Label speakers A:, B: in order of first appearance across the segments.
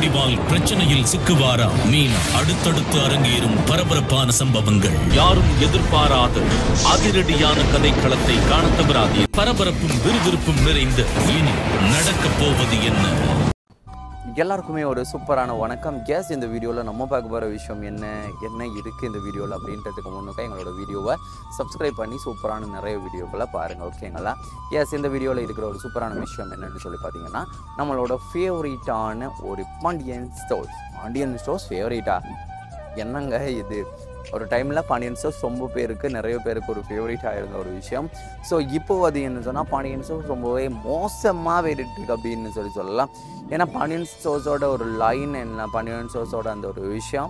A: முடிவால் பிரச்சனையில் சிக்குவாரா மீன் அடுத்தடுத்து அரங்கேறும் பரபரப்பான சம்பவங்கள் யாரும் எதிர்பாராத அதிரடியான கதைக்களத்தை காணத் தவறாதீர் பரபரப்பும் விறுவிறுப்பும் நிறைந்த இனி நடக்கப் போவது என்ன
B: எல்லாருக்குமே ஒரு சூப்பரான வணக்கம் கேஸ் இந்த வீடியோவில் நம்ம பார்க்க போகிற விஷயம் என்ன என்ன இருக்குது இந்த வீடியோவில் அப்படின்றதுக்கு முன்னுக்க எங்களோட வீடியோவை சப்ஸ்கிரைப் பண்ணி சூப்பரான நிறைய வீடியோக்களை பாருங்கள் ஓகேங்களா எஸ் இந்த வீடியோவில் இருக்கிற ஒரு சூப்பரான விஷயம் என்னன்னு சொல்லி பார்த்தீங்கன்னா நம்மளோட ஃபேவரட்டான ஒரு பாண்டியன் ஸ்டோர்ஸ் பாண்டியன் ஸ்டோர்ஸ் ஃபேவரேட்டா என்னங்க இது ஒரு டைமில் பாண்டியன் ஸ்டோர்ஸ் ரொம்ப பேருக்கு நிறைய பேருக்கு ஒரு ஃபேவரேட்டாக இருந்த ஒரு விஷயம் ஸோ இப்போ அது என்ன சொன்னால் பாண்டியன் ஸ்டோர்ஸ் ரொம்பவே மோசமாக போயிட்டு இருக்கு அப்படின்னு சொல்லி சொல்லலாம் ஏன்னா பாண்டியன் ஸ்டோர்ஸோட ஒரு லைன் என்ன பாண்டியன் ஸ்டோர்ஸோட அந்த ஒரு விஷயம்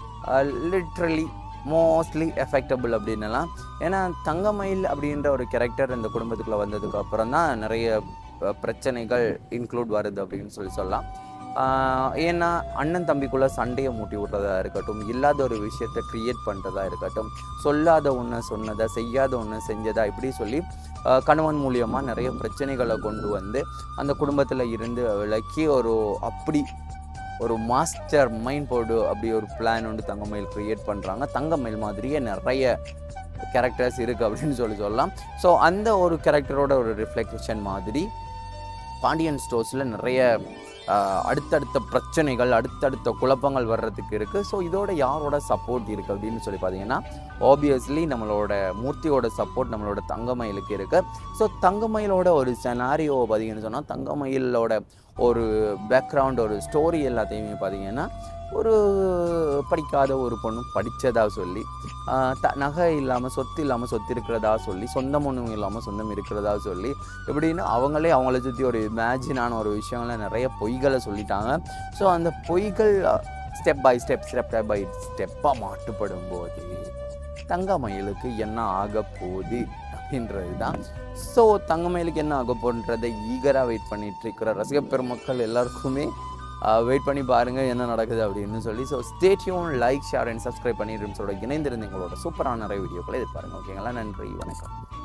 B: லிட்ரலி மோஸ்ட்லி எஃபெக்டபுள் அப்படின்னலாம் ஏன்னா தங்கமயில் அப்படின்ற ஒரு கேரக்டர் இந்த குடும்பத்துக்குள்ளே வந்ததுக்கு அப்புறம் தான் நிறைய அஹ், பிரச்சனைகள் இன்க்ளூட் வருது அப்படின்னு சொல்லி சொல்லலாம் ஆஹ், ஏன்னா அண்ணன் தம்பிக்குள்ளே சண்டையை மூட்டி விட்றதா இருக்கட்டும் இல்லாத ஒரு விஷயத்தை க்ரியேட் பண்ணுறதா இருக்கட்டும் சொல்லாத ஒன்று சொன்னதை செய்யாத ஒன்று செஞ்சதா இப்படி சொல்லி ஆஹ், கணவன் மூலியமாக நிறைய பிரச்சனைகளை கொண்டு வந்து அந்த குடும்பத்தில் இருந்து விலக்கி ஒரு அப்படி ஒரு மாஸ்டர் மைண்ட் போர்டு அப்படி ஒரு பிளான் வந்து தங்கமயில் க்ரியேட் பண்ணுறாங்க தங்கமயில் மாதிரியே நிறைய கேரக்டர்ஸ் இருக்குது அப்படின்னு சொல்லி சொல்லலாம் ஸோ அந்த ஒரு கேரக்டரோட ஒரு ரிஃப்ளெக்ஷன் மாதிரி பாண்டியன் ஸ்டோர்ஸில் நிறைய ஆஹ், அடுத்தடுத்த பிரச்சனைகள் அடுத்தடுத்த குழப்பங்கள் வர்றதுக்கு இருக்குது ஸோ இதோட யாரோட சப்போர்ட் இருக்குது அப்படின்னு சொல்லி பார்த்தீங்கன்னா ஆப்வியஸ்லி நம்மளோட மூர்த்தியோட சப்போர்ட் நம்மளோட தங்கமயிலுக்கு இருக்குது ஸோ தங்கமயிலோட ஒரு செனாரியோ பார்த்தீங்கன்னு சொன்னால் தங்கமயிலோட ஒரு பேக்ரவுண்ட் ஒரு ஸ்டோரி எல்லாத்தையுமே பார்த்தீங்கன்னா ஒரு படிக்காத ஒரு பொண்ணு படித்ததா சொல்லி ஆஹ் த நகை இல்லாமல் சொத்து இல்லாமல் சொத்து இருக்கிறதா சொல்லி சொந்தம் ஒன்றும் இல்லாமல் சொந்தம் இருக்கிறதா சொல்லி எப்படின்னு அவங்களே அவங்கள சுற்றி ஒரு இமேஜினான ஒரு விஷயங்கள நிறைய பொய்களை சொல்லிட்டாங்க ஸோ அந்த பொய்கள் step by step step by ஸ்டெப்பாக மாட்டுப்படும் போது தங்கமயிலுக்கு என்ன ஆக போகுது அப்படின்றது தான் ஸோ தங்கமயிலுக்கு என்ன ஆக போன்றதை ஈகராக வெயிட் பண்ணிட்டு இருக்கிற ரசிக பெருமக்கள் எல்லாருக்குமே வெயிட் பண்ணி பாருங்கள் என்ன நடக்குது அப்படின்னு சொல்லி so stay tuned like share and subscribe பண்ணி ட்ரீம்ஸோட இணைந்திருந்த எங்களோட சூப்பரான நிறைய வீடியோக்களை எதிர்பாருங்க ஓகேங்களா நன்றி வணக்கம்